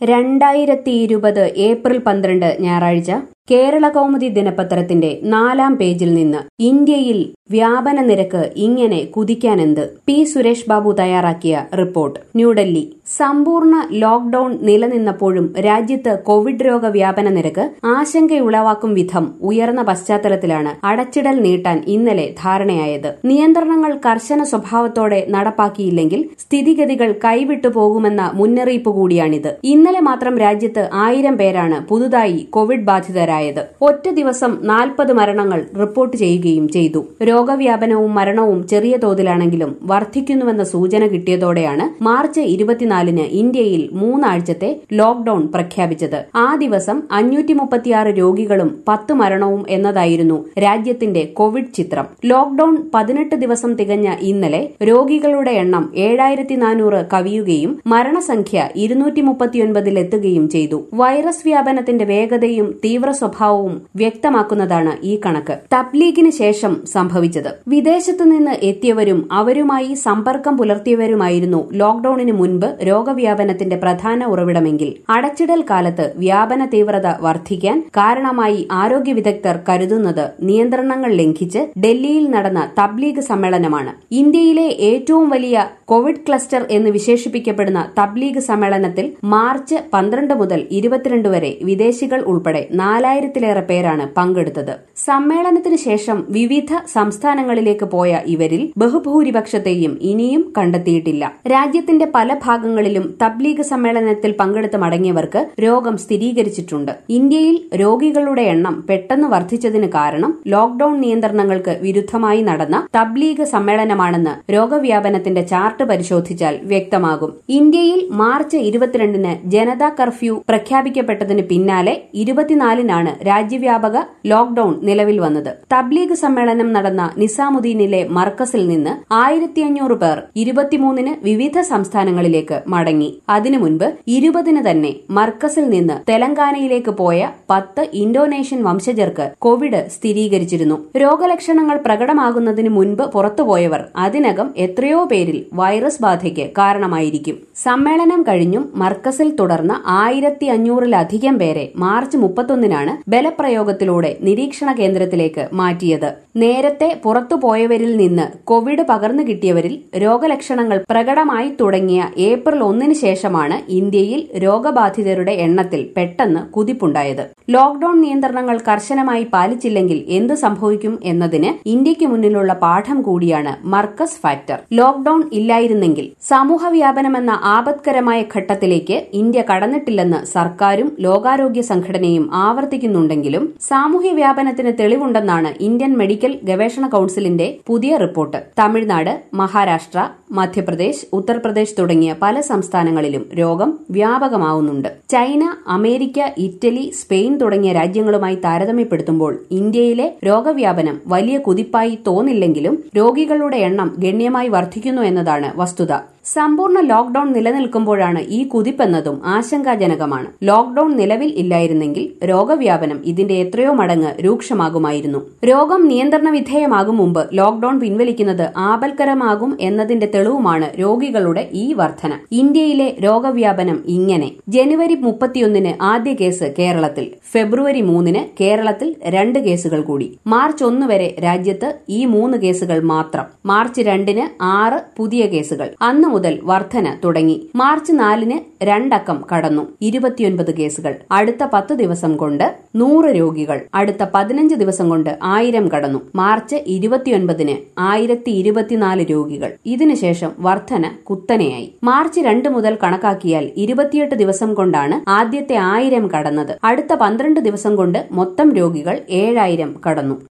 രണ്ടായിരത്തി ഇരുപത് ഏപ്രിൽ പന്ത്രണ്ട് ഞായറാഴ്ച കേരള കൗമുദി ദിനപത്രത്തിന്റെ നാലാം പേജിൽ നിന്ന് ഇന്ത്യയിൽ വ്യാപന നിരക്ക് ഇങ്ങനെ കുതിക്കാനെന്ത് പി സുരേഷ് ബാബു തയ്യാറാക്കിയ റിപ്പോർട്ട് ന്യൂഡൽഹി സമ്പൂർണ്ണ ലോക്ഡൌൺ നിലനിന്നപ്പോഴും രാജ്യത്ത് കോവിഡ് രോഗ വ്യാപന നിരക്ക് ആശങ്കയുളവാക്കും വിധം ഉയർന്ന പശ്ചാത്തലത്തിലാണ് അടച്ചിടൽ നീട്ടാൻ ഇന്നലെ ധാരണയായത് നിയന്ത്രണങ്ങൾ കർശന സ്വഭാവത്തോടെ നടപ്പാക്കിയില്ലെങ്കിൽ സ്ഥിതിഗതികൾ കൈവിട്ടു പോകുമെന്ന മുന്നറിയിപ്പ് കൂടിയാണിത് ഇന്നലെ മാത്രം രാജ്യത്ത് ആയിരം പേരാണ് പുതുതായി കോവിഡ് ബാധിതരായത് ഒറ്റ ദിവസം നാൽപ്പത് മരണങ്ങൾ റിപ്പോർട്ട് ചെയ്യുകയും ചെയ്തു രോഗവ്യാപനവും മരണവും ചെറിയ തോതിലാണെങ്കിലും വർദ്ധിക്കുന്നുവെന്ന സൂചന കിട്ടിയതോടെയാണ് മാർച്ച് ഇരുപത്തിനാലിന് ഇന്ത്യയിൽ മൂന്നാഴ്ചത്തെ ലോക്ഡൌൺ പ്രഖ്യാപിച്ചത് ആ ദിവസം അഞ്ഞൂറ്റി മുപ്പത്തിയാറ് രോഗികളും പത്ത് മരണവും എന്നതായിരുന്നു രാജ്യത്തിന്റെ കോവിഡ് ചിത്രം ലോക്ഡൌൺ പതിനെട്ട് ദിവസം തികഞ്ഞ ഇന്നലെ രോഗികളുടെ എണ്ണം ഏഴായിരത്തി നാനൂറ് കവിയുകയും മരണസംഖ്യ ഇരുന്നൂറ്റി മുപ്പത്തിയൊൻപതിലെത്തുകയും ചെയ്തു വൈറസ് വ്യാപനത്തിന്റെ വേഗതയും തീവ്ര സ്വഭാവവും വ്യക്തമാക്കുന്നതാണ് ഈ കണക്ക് തബ്ലീഗിന് ശേഷം സംഭവിച്ചത് വിദേശത്തുനിന്ന് എത്തിയവരും അവരുമായി സമ്പർക്കം പുലർത്തിയവരുമായിരുന്നു ലോക്ഡൌണിന് മുൻപ് രോഗവ്യാപനത്തിന്റെ പ്രധാന ഉറവിടമെങ്കിൽ അടച്ചിടൽ കാലത്ത് വ്യാപന തീവ്രത വർദ്ധിക്കാൻ കാരണമായി ആരോഗ്യ വിദഗ്ധർ കരുതുന്നത് നിയന്ത്രണങ്ങൾ ലംഘിച്ച് ഡൽഹിയിൽ നടന്ന തബ്ലീഗ് സമ്മേളനമാണ് ഇന്ത്യയിലെ ഏറ്റവും വലിയ കോവിഡ് ക്ലസ്റ്റർ എന്ന് വിശേഷിപ്പിക്കപ്പെടുന്ന തബ്ലീഗ് സമ്മേളനത്തിൽ മാർച്ച് പന്ത്രണ്ട് മുതൽ ഇരുപത്തിരണ്ട് വരെ വിദേശികൾ ഉൾപ്പെടെ നാലായിരത്തിലേറെ പേരാണ് പങ്കെടുത്തത് സമ്മേളനത്തിന് ശേഷം വിവിധ സംസ്ഥാനങ്ങളിലേക്ക് പോയ ഇവരിൽ ബഹുഭൂരിപക്ഷത്തെയും ഇനിയും കണ്ടെത്തിയിട്ടില്ല രാജ്യത്തിന്റെ പല ഭാഗങ്ങളിലും തബ്ലീഗ് സമ്മേളനത്തിൽ പങ്കെടുത്ത് മടങ്ങിയവർക്ക് രോഗം സ്ഥിരീകരിച്ചിട്ടുണ്ട് ഇന്ത്യയിൽ രോഗികളുടെ എണ്ണം പെട്ടെന്ന് വർദ്ധിച്ചതിന് കാരണം ലോക്ഡൌൺ നിയന്ത്രണങ്ങൾക്ക് വിരുദ്ധമായി നടന്ന തബ്ലീഗ് സമ്മേളനമാണെന്ന് രോഗവ്യാപനത്തിന്റെ ചാർട്ട് പരിശോധിച്ചാൽ വ്യക്തമാകും ഇന്ത്യയിൽ മാർച്ച് ഇരുപത്തിരണ്ടിന് ജനതാ കർഫ്യൂ പ്രഖ്യാപിക്കപ്പെട്ടതിന് പിന്നാലെ ഇരുപത്തിനാലിനാണ് രാജ്യവ്യാപക ലോക്ഡൌൺ നിലവിൽ വന്നത് തബ്ലീഗ് സമ്മേളനം നടന്ന നിസാമുദ്ദീനിലെ മർക്കസിൽ നിന്ന് ആയിരത്തി അഞ്ഞൂറ് പേർ ഇരുപത്തിമൂന്നിന് വിവിധ സംസ്ഥാനങ്ങളിലേക്ക് മടങ്ങി അതിനു മുൻപ് ഇരുപതിന് തന്നെ മർക്കസിൽ നിന്ന് തെലങ്കാനയിലേക്ക് പോയ പത്ത് ഇന്തോനേഷ്യൻ വംശജർക്ക് കോവിഡ് സ്ഥിരീകരിച്ചിരുന്നു രോഗലക്ഷണങ്ങൾ പ്രകടമാകുന്നതിന് മുൻപ് പുറത്തുപോയവർ അതിനകം എത്രയോ പേരിൽ വൈറസ് ബാധയ്ക്ക് കാരണമായിരിക്കും സമ്മേളനം കഴിഞ്ഞും മർക്കസിൽ തുടർന്ന ആയിരത്തി അഞ്ഞൂറിലധികം പേരെ മാർച്ച് മുപ്പത്തൊന്നിനാണ് ബലപ്രയോഗത്തിലൂടെ നിരീക്ഷണ കേന്ദ്രത്തിലേക്ക് മാറ്റിയത് നേരത്തെ പുറത്തുപോയവരിൽ നിന്ന് കോവിഡ് പകർന്നു കിട്ടിയവരിൽ രോഗലക്ഷണങ്ങൾ പ്രകടമായി തുടങ്ങിയ ഏപ്രിൽ ഒന്നിന് ശേഷമാണ് ഇന്ത്യയിൽ രോഗബാധിതരുടെ എണ്ണത്തിൽ പെട്ടെന്ന് കുതിപ്പുണ്ടായത് ലോക്ഡൌൺ നിയന്ത്രണങ്ങൾ കർശനമായി പാലിച്ചില്ലെങ്കിൽ എന്തു സംഭവിക്കും എന്നതിന് ഇന്ത്യക്ക് മുന്നിലുള്ള പാഠം കൂടിയാണ് മർക്കസ് ഫാക്ടർ ലോക്ഡൌൺ ഇല്ലായിരുന്നെങ്കിൽ സമൂഹ വ്യാപനമെന്ന ആപത്കരമായ ഘട്ടത്തിലേക്ക് ഇന്ത്യ കടന്നിട്ടില്ലെന്ന് സർക്കാരും ലോകാരോഗ്യ സംഘടനയും ആവർത്തിക്കുന്നുണ്ടെങ്കിലും സാമൂഹ്യ വ്യാപനത്തിന് തെളിവുണ്ടെന്നാണ് ഇന്ത്യൻ മെഡിക്കൽ ഗവേഷണ കൌൺസിലിന്റെ പുതിയ റിപ്പോർട്ട് തമിഴ്നാട് മഹാരാഷ്ട്ര മധ്യപ്രദേശ് ഉത്തർപ്രദേശ് തുടങ്ങിയ പല സംസ്ഥാനങ്ങളിലും രോഗം വ്യാപകമാവുന്നുണ്ട് ചൈന അമേരിക്ക ഇറ്റലി സ്പെയിൻ തുടങ്ങിയ രാജ്യങ്ങളുമായി താരതമ്യപ്പെടുത്തുമ്പോൾ ഇന്ത്യയിലെ രോഗവ്യാപനം വലിയ കുതിപ്പായി തോന്നില്ലെങ്കിലും രോഗികളുടെ എണ്ണം ഗണ്യമായി വർദ്ധിക്കുന്നു എന്നതാണ് വസ്തുത സമ്പൂർണ്ണ ലോക്ഡൌൺ നിലനിൽക്കുമ്പോഴാണ് ഈ കുതിപ്പെന്നതും ആശങ്കാജനകമാണ് ലോക്ഡൌൺ നിലവിൽ ഇല്ലായിരുന്നെങ്കിൽ രോഗവ്യാപനം ഇതിന്റെ എത്രയോ മടങ്ങ് രൂക്ഷമാകുമായിരുന്നു രോഗം നിയന്ത്രണ വിധേയമാകും മുമ്പ് ലോക്ഡൌൺ പിൻവലിക്കുന്നത് ആപൽക്കരമാകും എന്നതിന്റെ തെളിവുമാണ് രോഗികളുടെ ഈ വർധന ഇന്ത്യയിലെ രോഗവ്യാപനം ഇങ്ങനെ ജനുവരി മുപ്പത്തിയൊന്നിന് ആദ്യ കേസ് കേരളത്തിൽ ഫെബ്രുവരി മൂന്നിന് കേരളത്തിൽ രണ്ട് കേസുകൾ കൂടി മാർച്ച് ഒന്ന് വരെ രാജ്യത്ത് ഈ മൂന്ന് കേസുകൾ മാത്രം മാർച്ച് രണ്ടിന് ആറ് പുതിയ കേസുകൾ അന്ന് മുതൽ വർധന തുടങ്ങി മാർച്ച് നാലിന് രണ്ടക്കം കടന്നു ഇരുപത്തിയൊൻപത് കേസുകൾ അടുത്ത പത്ത് ദിവസം കൊണ്ട് നൂറ് രോഗികൾ അടുത്ത പതിനഞ്ച് ദിവസം കൊണ്ട് ആയിരം കടന്നു മാർച്ച് ഇരുപത്തിയൊൻപതിന് ആയിരത്തി ഇരുപത്തിനാല് രോഗികൾ ഇതിനുശേഷം വർധന കുത്തനെയായി മാർച്ച് രണ്ട് മുതൽ കണക്കാക്കിയാൽ ഇരുപത്തിയെട്ട് ദിവസം കൊണ്ടാണ് ആദ്യത്തെ ആയിരം കടന്നത് അടുത്ത പന്ത്രണ്ട് ദിവസം കൊണ്ട് മൊത്തം രോഗികൾ ഏഴായിരം കടന്നു